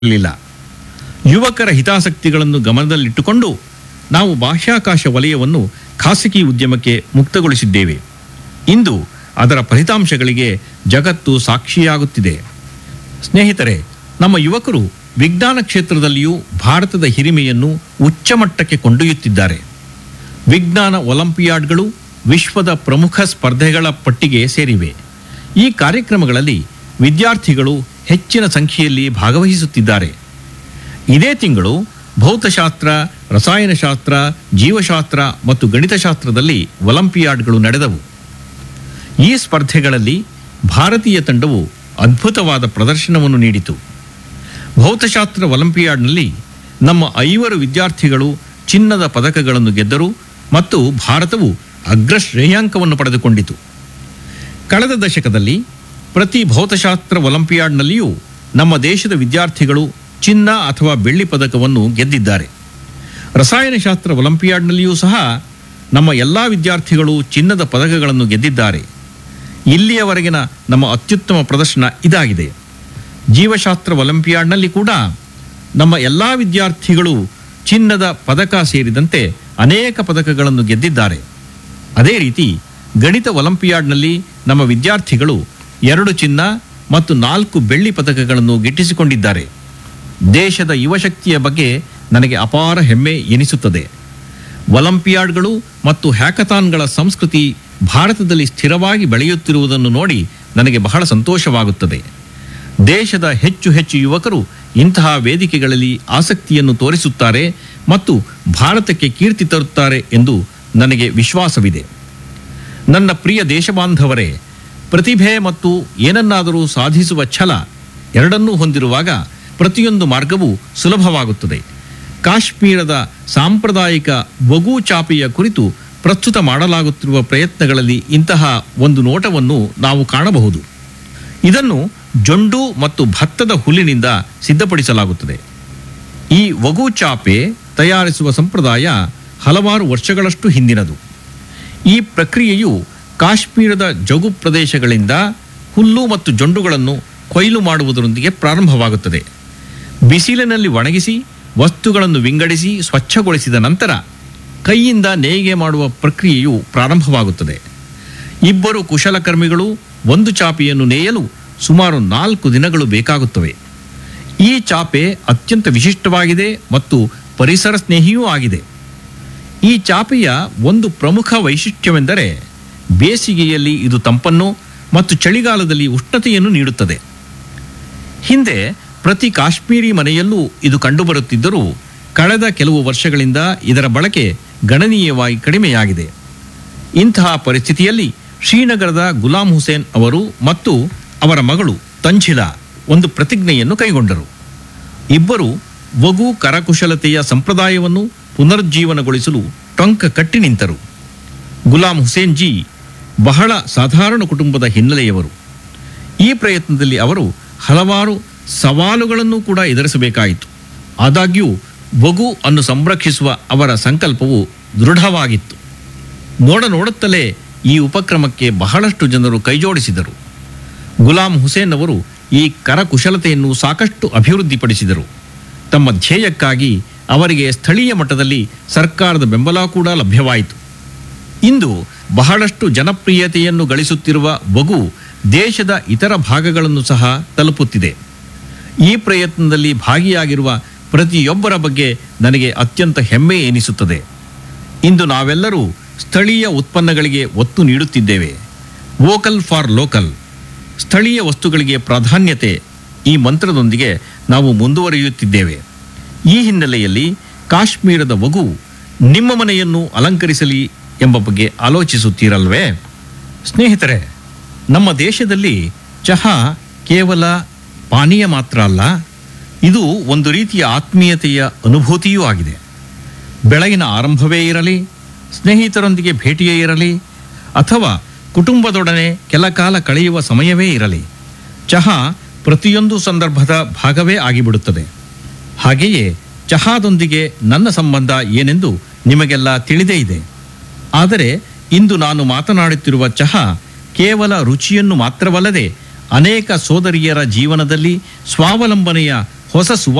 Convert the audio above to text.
ಇರಲಿಲ್ಲ ಯುವಕರ ಹಿತಾಸಕ್ತಿಗಳನ್ನು ಗಮನದಲ್ಲಿಟ್ಟುಕೊಂಡು ನಾವು ಬಾಹ್ಯಾಕಾಶ ವಲಯವನ್ನು ಖಾಸಗಿ ಉದ್ಯಮಕ್ಕೆ ಮುಕ್ತಗೊಳಿಸಿದ್ದೇವೆ ಇಂದು ಅದರ ಫಲಿತಾಂಶಗಳಿಗೆ ಜಗತ್ತು ಸಾಕ್ಷಿಯಾಗುತ್ತಿದೆ ಸ್ನೇಹಿತರೆ ನಮ್ಮ ಯುವಕರು ವಿಜ್ಞಾನ ಕ್ಷೇತ್ರದಲ್ಲಿಯೂ ಭಾರತದ ಹಿರಿಮೆಯನ್ನು ಉಚ್ಚಮಟ್ಟಕ್ಕೆ ಕೊಂಡೊಯ್ಯುತ್ತಿದ್ದಾರೆ ವಿಜ್ಞಾನ ಒಲಿಂಪಿಯಾಡ್ಗಳು ವಿಶ್ವದ ಪ್ರಮುಖ ಸ್ಪರ್ಧೆಗಳ ಪಟ್ಟಿಗೆ ಸೇರಿವೆ ಈ ಕಾರ್ಯಕ್ರಮಗಳಲ್ಲಿ ವಿದ್ಯಾರ್ಥಿಗಳು ಹೆಚ್ಚಿನ ಸಂಖ್ಯೆಯಲ್ಲಿ ಭಾಗವಹಿಸುತ್ತಿದ್ದಾರೆ ಇದೇ ತಿಂಗಳು ಭೌತಶಾಸ್ತ್ರ ರಸಾಯನಶಾಸ್ತ್ರ ಜೀವಶಾಸ್ತ್ರ ಮತ್ತು ಗಣಿತಶಾಸ್ತ್ರದಲ್ಲಿ ಒಲಿಂಪಿಯಾಡ್ಗಳು ನಡೆದವು ಈ ಸ್ಪರ್ಧೆಗಳಲ್ಲಿ ಭಾರತೀಯ ತಂಡವು ಅದ್ಭುತವಾದ ಪ್ರದರ್ಶನವನ್ನು ನೀಡಿತು ಭೌತಶಾಸ್ತ್ರ ಒಲಿಂಪಿಯಾಡ್ನಲ್ಲಿ ನಮ್ಮ ಐವರು ವಿದ್ಯಾರ್ಥಿಗಳು ಚಿನ್ನದ ಪದಕಗಳನ್ನು ಗೆದ್ದರು ಮತ್ತು ಭಾರತವು ಅಗ್ರ ಶ್ರೇಯಾಂಕವನ್ನು ಪಡೆದುಕೊಂಡಿತು ಕಳೆದ ದಶಕದಲ್ಲಿ ಪ್ರತಿ ಭೌತಶಾಸ್ತ್ರ ಒಲಿಂಪಿಯಾಡ್ನಲ್ಲಿಯೂ ನಮ್ಮ ದೇಶದ ವಿದ್ಯಾರ್ಥಿಗಳು ಚಿನ್ನ ಅಥವಾ ಬೆಳ್ಳಿ ಪದಕವನ್ನು ಗೆದ್ದಿದ್ದಾರೆ ರಸಾಯನಶಾಸ್ತ್ರ ಒಲಿಂಪಿಯಾಡ್ನಲ್ಲಿಯೂ ಸಹ ನಮ್ಮ ಎಲ್ಲ ವಿದ್ಯಾರ್ಥಿಗಳು ಚಿನ್ನದ ಪದಕಗಳನ್ನು ಗೆದ್ದಿದ್ದಾರೆ ಇಲ್ಲಿಯವರೆಗಿನ ನಮ್ಮ ಅತ್ಯುತ್ತಮ ಪ್ರದರ್ಶನ ಇದಾಗಿದೆ ಜೀವಶಾಸ್ತ್ರ ಒಲಿಂಪಿಯಾಡ್ನಲ್ಲಿ ಕೂಡ ನಮ್ಮ ಎಲ್ಲ ವಿದ್ಯಾರ್ಥಿಗಳು ಚಿನ್ನದ ಪದಕ ಸೇರಿದಂತೆ ಅನೇಕ ಪದಕಗಳನ್ನು ಗೆದ್ದಿದ್ದಾರೆ ಅದೇ ರೀತಿ ಗಣಿತ ಒಲಿಂಪಿಯಾಡ್ನಲ್ಲಿ ನಮ್ಮ ವಿದ್ಯಾರ್ಥಿಗಳು ಎರಡು ಚಿನ್ನ ಮತ್ತು ನಾಲ್ಕು ಬೆಳ್ಳಿ ಪದಕಗಳನ್ನು ಗಿಟ್ಟಿಸಿಕೊಂಡಿದ್ದಾರೆ ದೇಶದ ಯುವಶಕ್ತಿಯ ಬಗ್ಗೆ ನನಗೆ ಅಪಾರ ಹೆಮ್ಮೆ ಎನಿಸುತ್ತದೆ ಒಲಿಂಪಿಯಾಡ್ಗಳು ಮತ್ತು ಹ್ಯಾಕಥಾನ್ಗಳ ಸಂಸ್ಕೃತಿ ಭಾರತದಲ್ಲಿ ಸ್ಥಿರವಾಗಿ ಬೆಳೆಯುತ್ತಿರುವುದನ್ನು ನೋಡಿ ನನಗೆ ಬಹಳ ಸಂತೋಷವಾಗುತ್ತದೆ ದೇಶದ ಹೆಚ್ಚು ಹೆಚ್ಚು ಯುವಕರು ಇಂತಹ ವೇದಿಕೆಗಳಲ್ಲಿ ಆಸಕ್ತಿಯನ್ನು ತೋರಿಸುತ್ತಾರೆ ಮತ್ತು ಭಾರತಕ್ಕೆ ಕೀರ್ತಿ ತರುತ್ತಾರೆ ಎಂದು ನನಗೆ ವಿಶ್ವಾಸವಿದೆ ನನ್ನ ಪ್ರಿಯ ದೇಶಬಾಂಧವರೇ ಪ್ರತಿಭೆ ಮತ್ತು ಏನನ್ನಾದರೂ ಸಾಧಿಸುವ ಛಲ ಎರಡನ್ನೂ ಹೊಂದಿರುವಾಗ ಪ್ರತಿಯೊಂದು ಮಾರ್ಗವೂ ಸುಲಭವಾಗುತ್ತದೆ ಕಾಶ್ಮೀರದ ಸಾಂಪ್ರದಾಯಿಕ ಬಗು ಚಾಪೆಯ ಕುರಿತು ಪ್ರಸ್ತುತ ಮಾಡಲಾಗುತ್ತಿರುವ ಪ್ರಯತ್ನಗಳಲ್ಲಿ ಇಂತಹ ಒಂದು ನೋಟವನ್ನು ನಾವು ಕಾಣಬಹುದು ಇದನ್ನು ಜೊಂಡು ಮತ್ತು ಭತ್ತದ ಹುಲ್ಲಿನಿಂದ ಸಿದ್ಧಪಡಿಸಲಾಗುತ್ತದೆ ಈ ವಗು ಚಾಪೆ ತಯಾರಿಸುವ ಸಂಪ್ರದಾಯ ಹಲವಾರು ವರ್ಷಗಳಷ್ಟು ಹಿಂದಿನದು ಈ ಪ್ರಕ್ರಿಯೆಯು ಕಾಶ್ಮೀರದ ಜೌಗು ಪ್ರದೇಶಗಳಿಂದ ಹುಲ್ಲು ಮತ್ತು ಜೊಂಡುಗಳನ್ನು ಕೊಯ್ಲು ಮಾಡುವುದರೊಂದಿಗೆ ಪ್ರಾರಂಭವಾಗುತ್ತದೆ ಬಿಸಿಲಿನಲ್ಲಿ ಒಣಗಿಸಿ ವಸ್ತುಗಳನ್ನು ವಿಂಗಡಿಸಿ ಸ್ವಚ್ಛಗೊಳಿಸಿದ ನಂತರ ಕೈಯಿಂದ ನೇಯ್ಗೆ ಮಾಡುವ ಪ್ರಕ್ರಿಯೆಯು ಪ್ರಾರಂಭವಾಗುತ್ತದೆ ಇಬ್ಬರು ಕುಶಲಕರ್ಮಿಗಳು ಒಂದು ಚಾಪೆಯನ್ನು ನೇಯಲು ಸುಮಾರು ನಾಲ್ಕು ದಿನಗಳು ಬೇಕಾಗುತ್ತವೆ ಈ ಚಾಪೆ ಅತ್ಯಂತ ವಿಶಿಷ್ಟವಾಗಿದೆ ಮತ್ತು ಪರಿಸರ ಸ್ನೇಹಿಯೂ ಆಗಿದೆ ಈ ಚಾಪೆಯ ಒಂದು ಪ್ರಮುಖ ವೈಶಿಷ್ಟ್ಯವೆಂದರೆ ಬೇಸಿಗೆಯಲ್ಲಿ ಇದು ತಂಪನ್ನು ಮತ್ತು ಚಳಿಗಾಲದಲ್ಲಿ ಉಷ್ಣತೆಯನ್ನು ನೀಡುತ್ತದೆ ಹಿಂದೆ ಪ್ರತಿ ಕಾಶ್ಮೀರಿ ಮನೆಯಲ್ಲೂ ಇದು ಕಂಡುಬರುತ್ತಿದ್ದರೂ ಕಳೆದ ಕೆಲವು ವರ್ಷಗಳಿಂದ ಇದರ ಬಳಕೆ ಗಣನೀಯವಾಗಿ ಕಡಿಮೆಯಾಗಿದೆ ಇಂತಹ ಪರಿಸ್ಥಿತಿಯಲ್ಲಿ ಶ್ರೀನಗರದ ಗುಲಾಂ ಹುಸೇನ್ ಅವರು ಮತ್ತು ಅವರ ಮಗಳು ತಂಜಿಲಾ ಒಂದು ಪ್ರತಿಜ್ಞೆಯನ್ನು ಕೈಗೊಂಡರು ಇಬ್ಬರು ವಗು ಕರಕುಶಲತೆಯ ಸಂಪ್ರದಾಯವನ್ನು ಪುನರುಜ್ಜೀವನಗೊಳಿಸಲು ಟೊಂಕ ಕಟ್ಟಿ ನಿಂತರು ಗುಲಾಂ ಹುಸೇನ್ ಜಿ ಬಹಳ ಸಾಧಾರಣ ಕುಟುಂಬದ ಹಿನ್ನೆಲೆಯವರು ಈ ಪ್ರಯತ್ನದಲ್ಲಿ ಅವರು ಹಲವಾರು ಸವಾಲುಗಳನ್ನು ಕೂಡ ಎದುರಿಸಬೇಕಾಯಿತು ಆದಾಗ್ಯೂ ವಗು ಅನ್ನು ಸಂರಕ್ಷಿಸುವ ಅವರ ಸಂಕಲ್ಪವು ದೃಢವಾಗಿತ್ತು ನೋಡ ನೋಡುತ್ತಲೇ ಈ ಉಪಕ್ರಮಕ್ಕೆ ಬಹಳಷ್ಟು ಜನರು ಕೈಜೋಡಿಸಿದರು ಗುಲಾಂ ಹುಸೇನ್ ಅವರು ಈ ಕರಕುಶಲತೆಯನ್ನು ಸಾಕಷ್ಟು ಅಭಿವೃದ್ಧಿಪಡಿಸಿದರು ತಮ್ಮ ಧ್ಯೇಯಕ್ಕಾಗಿ ಅವರಿಗೆ ಸ್ಥಳೀಯ ಮಟ್ಟದಲ್ಲಿ ಸರ್ಕಾರದ ಬೆಂಬಲ ಕೂಡ ಲಭ್ಯವಾಯಿತು ಇಂದು ಬಹಳಷ್ಟು ಜನಪ್ರಿಯತೆಯನ್ನು ಗಳಿಸುತ್ತಿರುವ ವಗು ದೇಶದ ಇತರ ಭಾಗಗಳನ್ನು ಸಹ ತಲುಪುತ್ತಿದೆ ಈ ಪ್ರಯತ್ನದಲ್ಲಿ ಭಾಗಿಯಾಗಿರುವ ಪ್ರತಿಯೊಬ್ಬರ ಬಗ್ಗೆ ನನಗೆ ಅತ್ಯಂತ ಹೆಮ್ಮೆ ಎನಿಸುತ್ತದೆ ಇಂದು ನಾವೆಲ್ಲರೂ ಸ್ಥಳೀಯ ಉತ್ಪನ್ನಗಳಿಗೆ ಒತ್ತು ನೀಡುತ್ತಿದ್ದೇವೆ ವೋಕಲ್ ಫಾರ್ ಲೋಕಲ್ ಸ್ಥಳೀಯ ವಸ್ತುಗಳಿಗೆ ಪ್ರಾಧಾನ್ಯತೆ ಈ ಮಂತ್ರದೊಂದಿಗೆ ನಾವು ಮುಂದುವರಿಯುತ್ತಿದ್ದೇವೆ ಈ ಹಿನ್ನೆಲೆಯಲ್ಲಿ ಕಾಶ್ಮೀರದ ವಗು ನಿಮ್ಮ ಮನೆಯನ್ನು ಅಲಂಕರಿಸಲಿ ಎಂಬ ಬಗ್ಗೆ ಆಲೋಚಿಸುತ್ತೀರಲ್ವೇ ಸ್ನೇಹಿತರೆ ನಮ್ಮ ದೇಶದಲ್ಲಿ ಚಹಾ ಕೇವಲ ಪಾನೀಯ ಮಾತ್ರ ಅಲ್ಲ ಇದು ಒಂದು ರೀತಿಯ ಆತ್ಮೀಯತೆಯ ಅನುಭೂತಿಯೂ ಆಗಿದೆ ಬೆಳಗಿನ ಆರಂಭವೇ ಇರಲಿ ಸ್ನೇಹಿತರೊಂದಿಗೆ ಭೇಟಿಯೇ ಇರಲಿ ಅಥವಾ ಕುಟುಂಬದೊಡನೆ ಕೆಲ ಕಾಲ ಕಳೆಯುವ ಸಮಯವೇ ಇರಲಿ ಚಹಾ ಪ್ರತಿಯೊಂದು ಸಂದರ್ಭದ ಭಾಗವೇ ಆಗಿಬಿಡುತ್ತದೆ ಹಾಗೆಯೇ ಚಹಾದೊಂದಿಗೆ ನನ್ನ ಸಂಬಂಧ ಏನೆಂದು ನಿಮಗೆಲ್ಲ ತಿಳಿದೇ ಇದೆ ಆದರೆ ಇಂದು ನಾನು ಮಾತನಾಡುತ್ತಿರುವ ಚಹಾ ಕೇವಲ ರುಚಿಯನ್ನು ಮಾತ್ರವಲ್ಲದೆ ಅನೇಕ ಸೋದರಿಯರ ಜೀವನದಲ್ಲಿ ಸ್ವಾವಲಂಬನೆಯ ಹೊಸ ಸುವ